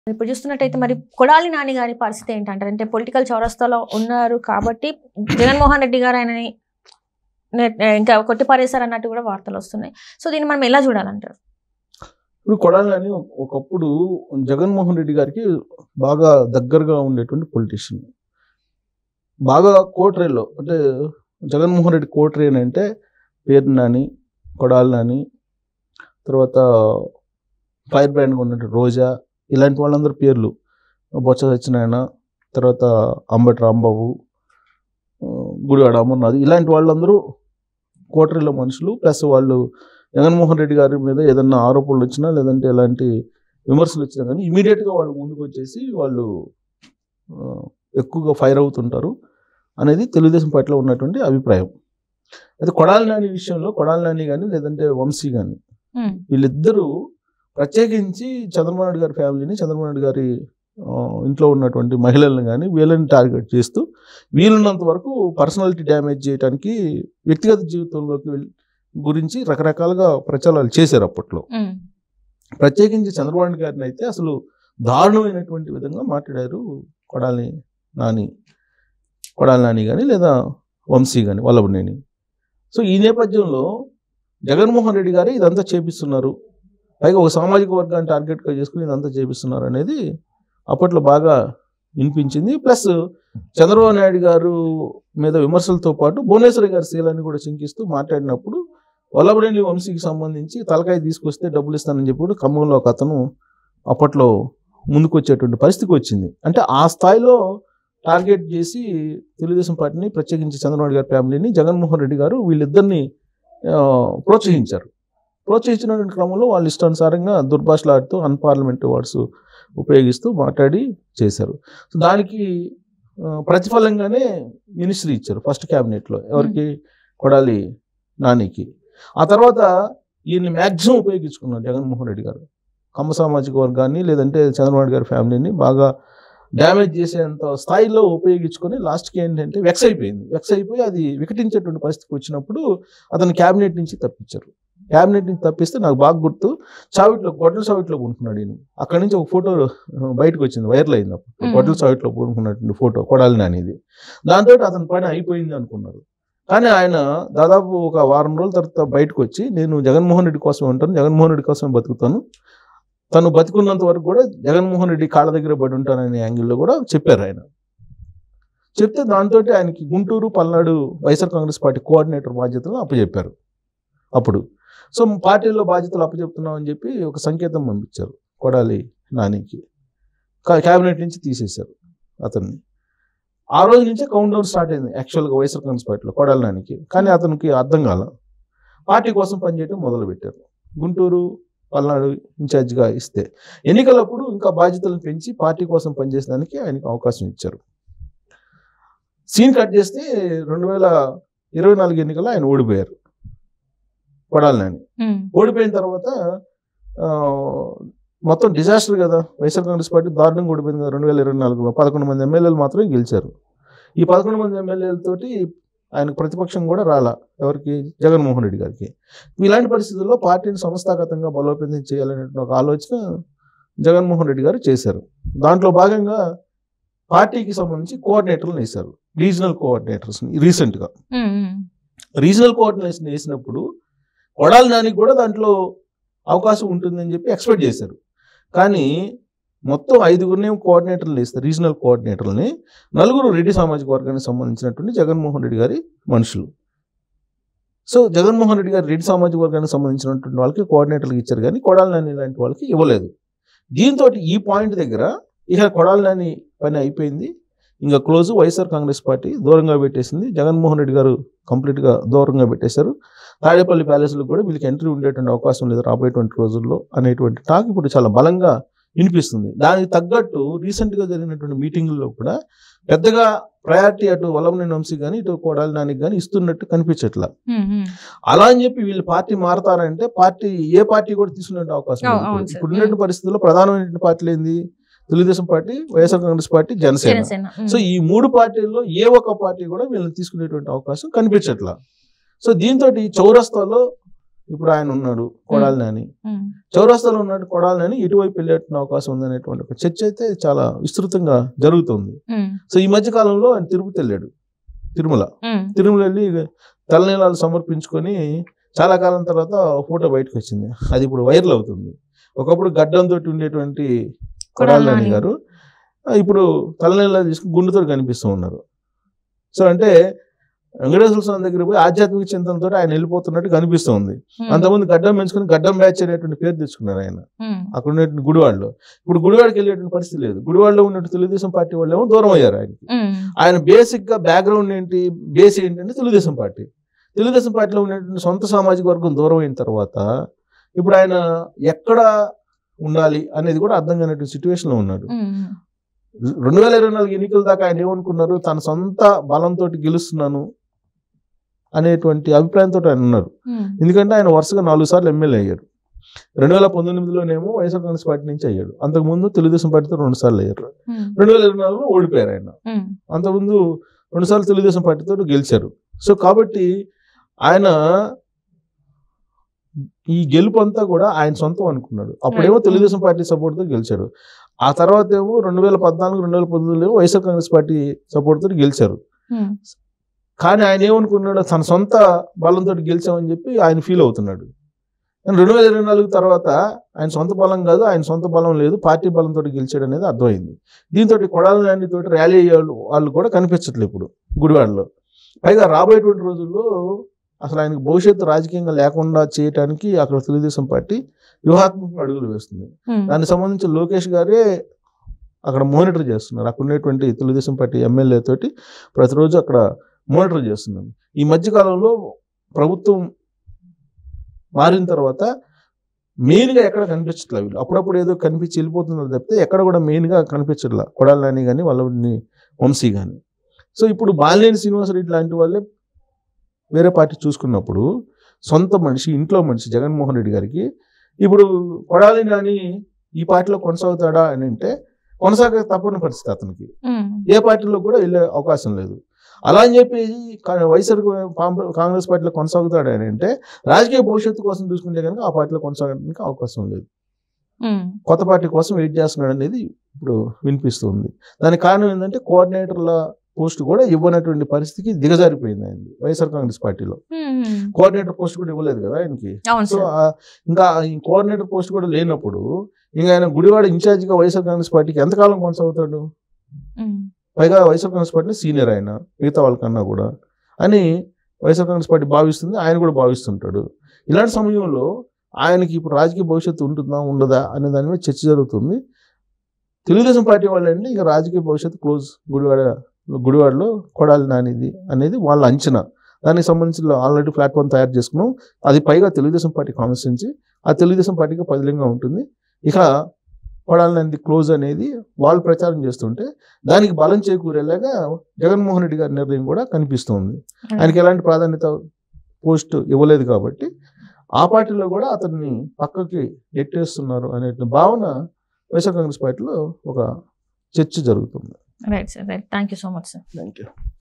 ఇప్పుడు చూస్తున్నట్టయితే మరి కొడాలి నాని గారి పరిస్థితి ఏంటంటారు అంటే పొలిటికల్ చౌరస్తాలో ఉన్నారు కాబట్టి జగన్మోహన్ రెడ్డి గారు ఆయనని నెట్- ఇంకా కొట్టిపారేశారు అన్నట్టు కూడా వార్తలు వస్తున్నాయి సో దీన్ని మనం ఎలా చూడాలంటారు ఇప్పుడు కొడాలని ఒక- ఒకప్పుడు జగన్మోహన్ రెడ్డి గారికి బాగా దగ్గరగా ఉండేటువంటి పొలిటీషియన్ బాగా కోటరేలో అంటే జగన్మోహన్ రెడ్డి కోటరే అని అంటే పేరు నాని కొడాలి నాని తర్వాత ఫైర్ బ్రాండ్గా ఉన్నటువంటి రోజా ఇలాంటి వాళ్ళందరూ పేర్లు బొత్స సత్యనారాయణ తర్వాత అంబటి రాంబాబు ఆ, గుడివాడ అమర్నాథ్ ఇలాంటి వాళ్ళందరూ కోటరీలో మనుషులు ప్లస్ వాళ్ళు జగన్మోహన్ రెడ్డి గారి మీద ఏదన్నా ఆరోపణలు వచ్చినా లేదంటే ఎలాంటి విమర్శలు వచ్చినా కానీ ఇమీడియట్గా వాళ్ళు ముందుకు వచ్చేసి వాళ్ళు ఆ, ఎక్కువగా ఫైర్ అవుతుంటారు అనేది తెలుగుదేశం పార్టీలో ఉన్నటువంటి అభిప్రాయం అయితే కొడాలి నాని విషయంలో కొడాలి నాని కానీ లేదంటే వంశీ కానీ వీళ్ళిద్దరూ ప్రత్యేకించి చంద్రబాబు నాయుడు గారి ఫ్యామిలీని చంద్రబాబు నాయుడు గారి ఆ, ఇంట్లో ఉన్నటువంటి మహిళలను కానీ వీళ్ళని టార్గెట్ చేస్తూ వీలున్నంత వరకు పర్సనాలిటీ డ్యామేజ్ చేయడానికి వ్యక్తిగత జీవితంలోకి వెళ్ళి గురించి రకరకాలుగా ప్రచారాలు చేశారు అప్పట్లో ప్రత్యేకించి చంద్రబాబు నాయుడు గారిని అయితే అసలు దారుణమైనటువంటి విధంగా మాట్లాడారు కొడాలి నాని కొడాలి నాని కానీ లేదా వంశీ కానీ వల్లభనేని సో ఈ నేపథ్యంలో జగన్మోహన్ రెడ్డి గారు ఇదంతా చేపిస్తున్నారు పైగా ఒక సామాజిక వర్గాన్ని టార్గెట్గా చేసుకుని ఇదంతా చేపిస్తున్నారు అనేది అప్పట్లో బాగా వినిపించింది ప్లస్ చంద్రబాబు నాయుడు గారు మీద విమర్శలతో పాటు భువనేశ్వరి గారి శీలాన్ని కూడా చింకిస్తూ మాట్లాడినప్పుడు వల్లభనేని వంశీకి సంబంధించి తలకాయ తీసుకొస్తే డబ్బులు ఇస్తానని చెప్పి కూడా ఖమ్మంలో ఒక అతను అప్పట్లో ముందుకు వచ్చేటువంటి పరిస్థితికి వచ్చింది అంటే ఆ స్థాయిలో టార్గెట్ చేసి తెలుగుదేశం పార్టీని ప్రత్యేకించి చంద్రబాబు గారి ఫ్యామిలీని జగన్మోహన్ రెడ్డి గారు వీళ్ళిద్దరిని ఆ, ప్రోత్సహించారు ప్రోత్సహించినటువంటి క్రమంలో వాళ్ళు ఇష్టానుసారంగా దుర్భాషలాడుతూ అన్పార్లమెంటరీ వర్డ్స్ ఉపయోగిస్తూ మాట్లాడి చేశారు సో దానికి ఆ, ప్రతిఫలంగానే మినిస్ట్రీ ఇచ్చారు ఫస్ట్ క్యాబినెట్లో ఎవరికి కొడాలి నానికి ఆ తర్వాత ఈయన్ని మ్యాక్సిమం ఉపయోగించుకున్నారు జగన్మోహన్ రెడ్డి గారు కమ్మ సామాజిక వర్గాన్ని లేదంటే చంద్రబాబు నాయుడు గారి ఫ్యామిలీని బాగా డ్యామేజ్ చేసేంత స్థాయిలో ఉపయోగించుకొని లాస్ట్కి ఏంటంటే వెక్స్ అయిపోయింది వెక్స్ అయిపోయి అది వికటించేటువంటి పరిస్థితికి వచ్చినప్పుడు అతను క్యాబినెట్ నుంచి తప్పించారు క్యాబినెట్ నుంచి తప్పిస్తే నాకు బాగా గుర్తు చావిట్లో గొడ్డల చావిట్లో ఉంటున్నాడు ఈయన అక్కడి నుంచి ఒక ఫోటో బయటకు వచ్చింది వైరల్ అయింది అప్పుడు Hmm. గొడ్డల చావిట్లో పూనుకున్నటువంటి ఫోటో కొడాలి నానిది దాంతో అతని పని అయిపోయింది అనుకున్నారు కానీ ఆయన దాదాపు ఒక వారం రోజుల తర్వాత బయటకు వచ్చి నేను జగన్మోహన్ రెడ్డి కోసం ఉంటాను జగన్మోహన్ రెడ్డి కోసం బతుకుతాను తను బతుకున్నంత వరకు కూడా జగన్మోహన్ రెడ్డి కాళ్ళ దగ్గర పడి ఉంటాననే యాంగిల్లో కూడా చెప్పారు ఆయన చెప్తే దాంతో ఆయనకి Guntur Palnadu YSR Congress party coordinator బాధ్యతలు అప్పచెప్పారు అప్పుడు సో పార్టీలో బాధ్యతలు అప్పచెప్తున్నాం అని చెప్పి ఒక సంకేతం పంపించారు కొడాలి నానికి కా- క్యాబినెట్ నుంచి తీసేశారు అతన్ని ఆ రోజు నుంచే కౌంట్ డౌన్ స్టార్ట్ అయింది యాక్చువల్గా వైఎస్ఆర్ కాంగ్రెస్ పార్టీలో కొడాలి నానికి కానీ అతనికి అర్థం కాల పార్టీ కోసం పనిచేయడం మొదలు పెట్టారు గుంటూరు పల్నాడు ఇన్ఛార్జిగా ఇస్తే ఎన్నికలప్పుడు ఇంకా బాధ్యతలను పెంచి పార్టీ కోసం పనిచేసడానికి ఆయనకు అవకాశం ఇచ్చారు సీన్ కట్ చేస్తే రెండు వేల ఇరవై నాలుగు ఎన్నికల్లో ఆయన ఓడిపోయారు కొడాలి నాని ఓడిపోయిన తర్వాత ఆ, మొత్తం డిజాస్టర్ కదా వైఎస్ఆర్ కాంగ్రెస్ పార్టీ దారుణంగా ఓడిపోయింది కదా రెండు వేల ఇరవై నాలుగులో పదకొండు మంది ఎమ్మెల్యేలు మాత్రమే గెలిచారు ఈ పదకొండు మంది ఎమ్మెల్యేలతోటి ఆయనకు ప్రతిపక్షం కూడా రాలా ఎవరికి జగన్మోహన్ రెడ్డి గారికి ఇలాంటి పరిస్థితుల్లో పార్టీని సంస్థాగతంగా బలోపేతం చేయాలనే ఒక ఆలోచన జగన్మోహన్ రెడ్డి గారు చేశారు దాంట్లో భాగంగా పార్టీకి సంబంధించి కోఆర్డినేటర్లను వేశారు రీజనల్ కోఆర్డినేటర్స్ని రీసెంట్గా రీజనల్ కోఆర్డినేషన్ వేసినప్పుడు కొడాలి నానికి కూడా దాంట్లో అవకాశం ఉంటుందని చెప్పి ఎక్స్పెక్ట్ చేశారు కానీ మొత్తం ఐదుగురిని కోఆర్డినేటర్లు వేస్తారు రీజనల్ కోఆర్డినేటర్లని నలుగురు రెడ్డి సామాజిక వర్గానికి సంబంధించినటువంటి జగన్మోహన్ రెడ్డి గారి మనుషులు సో జగన్మోహన్ రెడ్డి గారు రెడ్డి సామాజిక వర్గానికి సంబంధించినటువంటి వాళ్ళకి కోఆర్డినేటర్లు ఇచ్చారు కానీ కొడాలి నాని లాంటి వాళ్ళకి ఇవ్వలేదు దీంతో ఈ పాయింట్ దగ్గర ఇక కొడాలి నాని పని అయిపోయింది ఇంకా క్లోజ్ వైఎస్ఆర్ కాంగ్రెస్ పార్టీ దూరంగా పెట్టేసింది జగన్మోహన్ రెడ్డి గారు కంప్లీట్గా దూరంగా పెట్టేశారు తాడేపల్లి ప్యాలెస్లో కూడా వీళ్ళకి ఎంట్రీ ఉండేటువంటి అవకాశం లేదు రాబోయేటువంటి రోజుల్లో అనేటువంటి టాక్ ఇప్పుడు చాలా బలంగా వినిపిస్తుంది దానికి తగ్గట్టు రీసెంట్గా జరిగినటువంటి మీటింగుల్లో కూడా పెద్దగా ప్రయారిటీ అటు వల్లభనేని వంశీ కానీ ఇటు కొడాలి నానికి కానీ ఇస్తున్నట్టు కనిపించట్లా అలా అని చెప్పి వీళ్ళు పార్టీ మారతారంటే పార్టీ ఏ పార్టీ కూడా తీసుకునే అవకాశం లేదు అవును, అవును ఇప్పుడు. సార్. ఇప్పుడు ఉన్నటువంటి పరిస్థితుల్లో ప్రధానమైన పార్టీలు ఏంది Telugu Desam party YSR Congress party Janasena Janasena so ఈ మూడు పార్టీల్లో ఏ ఒక్క పార్టీ కూడా వీళ్ళని తీసుకునేటువంటి అవకాశం కనిపించట్లా సో దీంతో ఈ చౌరస్తాలో ఇప్పుడు ఆయన ఉన్నాడు కొడాలని అని ఉమ్, చౌరస్తాలో ఉన్నాడు కొడాలని అని ఇటువైపు వెళ్ళేటువంటి అవకాశం ఉందనేటువంటి ఒక చర్చ అయితే చాలా విస్తృతంగా జరుగుతుంది ఉమ్, సో ఈ మధ్య కాలంలో ఆయన తిరుపతి వెళ్ళాడు తిరుమల ఉమ్, తిరుమల వెళ్ళి తలనీలాలు సమర్పించుకొని చాలా కాలం తర్వాత ఫోటో బయటకు వచ్చింది అది ఇప్పుడు వైరల్ అవుతుంది ఒకప్పుడు గడ్డంతో ఉండేటువంటి కొడాలి నాని గారు ఆ, ఇప్పుడు తలనీలాలు తీసుకుని గుండెతో కనిపిస్తూ ఉన్నారు సో అంటే వెంకటేశ్వర స్వామి దగ్గర పోయి ఆధ్యాత్మిక చింతనతో ఆయన వెళ్ళిపోతున్నట్టు కనిపిస్తూ ఉంది ఉమ్, అంతకుముందు గడ్డం పెంచుకొని గడ్డం బ్యాచ్ అనేటువంటి పేరు తెచ్చుకున్నారు ఆయన ఉమ్, అక్కడ ఉన్నటువంటి గుడివాడలో ఇప్పుడు గుడివాడకి వెళ్ళేటువంటి పరిస్థితి లేదు గుడివాడలో ఉన్నట్టు తెలుగుదేశం పార్టీ వాళ్ళు ఏమో దూరం అయ్యారు ఆయనకి ఉమ్, ఆయన బేసిక్ గా బ్యాక్గ్రౌండ్ ఏంటి బేస్ ఏంటంటే తెలుగుదేశం పార్టీ తెలుగుదేశం పార్టీలో ఉన్నటువంటి సొంత సామాజిక వర్గం దూరం అయిన తర్వాత ఇప్పుడు ఆయన ఎక్కడ ఉండాలి అనేది కూడా అర్థం కానటువంటి సిచ్యువేషన్ లో ఉన్నాడు ఉమ్, రెండు వేల ఇరవై నాలుగు ఎన్నికల దాకా ఆయన ఏమనుకున్నారు తన సొంత బలంతో గెలుస్తున్నాను అనేటువంటి అభిప్రాయంతో ఆయన ఉన్నారు ఉమ్, ఎందుకంటే ఆయన వరుసగా నాలుగు సార్లు ఎమ్మెల్యే అయ్యారు రెండు వేల పంతొమ్మిదిలోనేమో వైఎస్ఆర్ కాంగ్రెస్ పార్టీ నుంచి అయ్యాడు అంతకుముందు తెలుగుదేశం పార్టీతో రెండు సార్లు అయ్యారు ఉమ్, రెండు వేల ఇరవై నాలుగులో ఓడిపోయారు ఆయన ఉమ్, అంతకుముందు రెండుసార్లు తెలుగుదేశం పార్టీతో గెలిచారు సో కాబట్టి ఆయన ఈ గెలుపు అంతా కూడా ఆయన సొంతం అనుకున్నాడు అప్పుడేమో Right. తెలుగుదేశం పార్టీ support తో గెలిచాడు ఆ తర్వాత ఏమో రెండు వేల పద్నాలుగు రెండు వేల పంతొమ్మిదిలో ఏమో వైఎస్ఆర్ కాంగ్రెస్ పార్టీ support తోటి గెలిచారు ఉమ్, కానీ ఆయన ఏమనుకున్నాడు తన సొంత బలంతో గెలిచామని చెప్పి ఆయన ఫీల్ అవుతున్నాడు కానీ రెండు వేల ఇరవై నాలుగు తర్వాత ఆయన సొంత బలం కాదు ఆయన సొంత బలం లేదు పార్టీ బలంతో గెలిచాడు అనేది అర్థమైంది దీంతో కొడాల నాని తోటి ర్యాలీ అయ్యే వాళ్ళు వాళ్ళు కూడా కనిపించట్లేదు ఇప్పుడు గుడివాడలో పైగా రాబోయేటువంటి రోజుల్లో అసలు ఆయనకు భవిష్యత్తు రాజకీయంగా లేకుండా చేయడానికి అక్కడ తెలుగుదేశం పార్టీ వ్యూహాత్మక అడుగులు వేస్తుంది ఉమ్, దానికి సంబంధించి లోకేష్ గారే అక్కడ మానిటర్ చేస్తున్నారు అక్కడ ఉన్నటువంటి తెలుగుదేశం పార్టీ ఎమ్మెల్యే తోటి ప్రతిరోజు అక్కడ మానిటర్ చేస్తున్నాం ఈ మధ్య కాలంలో ప్రభుత్వం మారిన తర్వాత మెయిన్గా ఎక్కడ కనిపించట్లేదు వీళ్ళు అప్పుడప్పుడు ఏదో కనిపించి వెళ్ళిపోతున్నారు తప్పితే ఎక్కడ కూడా మెయిన్గా కనిపించట్లా కొడాలి నాని కానీ వాళ్ళని వంశీ కానీ సో ఇప్పుడు బాలినేని శ్రీనివాసరెడ్డి లాంటి వాళ్ళే వేరే పార్టీ చూసుకున్నప్పుడు సొంత మనిషి ఇంట్లో మనిషి జగన్మోహన్ రెడ్డి గారికి ఇప్పుడు కొడాలి నాని ఈ పార్టీలో కొనసాగుతాడా అని అంటే కొనసాగ తప్పని పరిస్థితి అతనికి ఉమ్, ఏ పార్టీలో కూడా వెళ్ళే అవకాశం లేదు అలా అని చెప్పి కా- వైఎస్ఆర్ కాంగ్రె- కాంగ్రెస్ పార్టీలో కొనసాగుతాడు అని అంటే రాజకీయ భవిష్యత్తు కోసం చూసుకుంటే కనుక ఆ పార్టీలో కొనసాగడానికి అవకాశం లేదు ఉమ్, కొత్త పార్టీ కోసం వెయిట్ చేస్తున్నాడు అనేది ఇప్పుడు వినిపిస్తుంది దానికి కారణం ఏంటంటే కోఆర్డినేటర్ల పోస్ట్ కూడా ఇవ్వనటువంటి పరిస్థితికి దిగజారిపోయింది ఆయనది వైఎస్ఆర్ కాంగ్రెస్ పార్టీలో ఉమ్, కోఆర్డినేటర్ పోస్ట్ కూడా ఇవ్వలేదు కదా ఆయనకి అవును సో సార్ ఆ- ఇంకా ఈ కోఆర్డినేటర్ పోస్ట్ కూడా లేనప్పుడు ఇంకా ఆయన గుడివాడ ఇన్ఛార్జిగా వైఎస్ఆర్ కాంగ్రెస్ పార్టీకి ఎంతకాలం కొనసాగుతాడు ఉమ్, పైగా వైఎస్ఆర్ కాంగ్రెస్ పార్టీ సీనియర్ ఆయన మిగతా వాళ్ళకన్నా కూడా అని వైఎస్ఆర్ కాంగ్రెస్ పార్టీ భావిస్తుంది ఆయన కూడా భావిస్తుంటాడు ఇలాంటి సమయంలో ఆయనకి ఇప్పుడు రాజకీయ భవిష్యత్తు ఉంటుందా ఉండదా అనే దాని మీద చర్చ జరుగుతుంది తెలుగుదేశం పార్టీ వాళ్ళండి ఇక రాజకీయ భవిష్యత్తు క్లోజ్ గుడివాడ గుడివాడలో కొడాలి నానిది అనేది వాళ్ళ అంచనా దానికి సంబంధించి ఆల్రెడీ ప్లాట్ఫామ్ తయారు చేసుకున్నాం అది పైగా తెలుగుదేశం పార్టీ కాన్స్టిట్యున్సీ ఆ తెలుగుదేశం పార్టీకి పదిలంగా ఉంటుంది ఇక కొడాలి నానిది క్లోజ్ అనేది వాళ్ళు ప్రచారం చేస్తుంటే దానికి బలం చేకూరేలాగా జగన్మోహన్ రెడ్డి గారి నిర్ణయం కూడా కనిపిస్తుంది ఆయనకి ఎలాంటి ప్రాధాన్యత పోస్ట్ ఇవ్వలేదు కాబట్టి ఆ పార్టీలో కూడా అతన్ని పక్కకి నెట్టేస్తున్నారు అనే భావన వైఎస్ఆర్ కాంగ్రెస్ పార్టీలో ఒక చర్చ జరుగుతుంది right sir right thank you so much sir thank you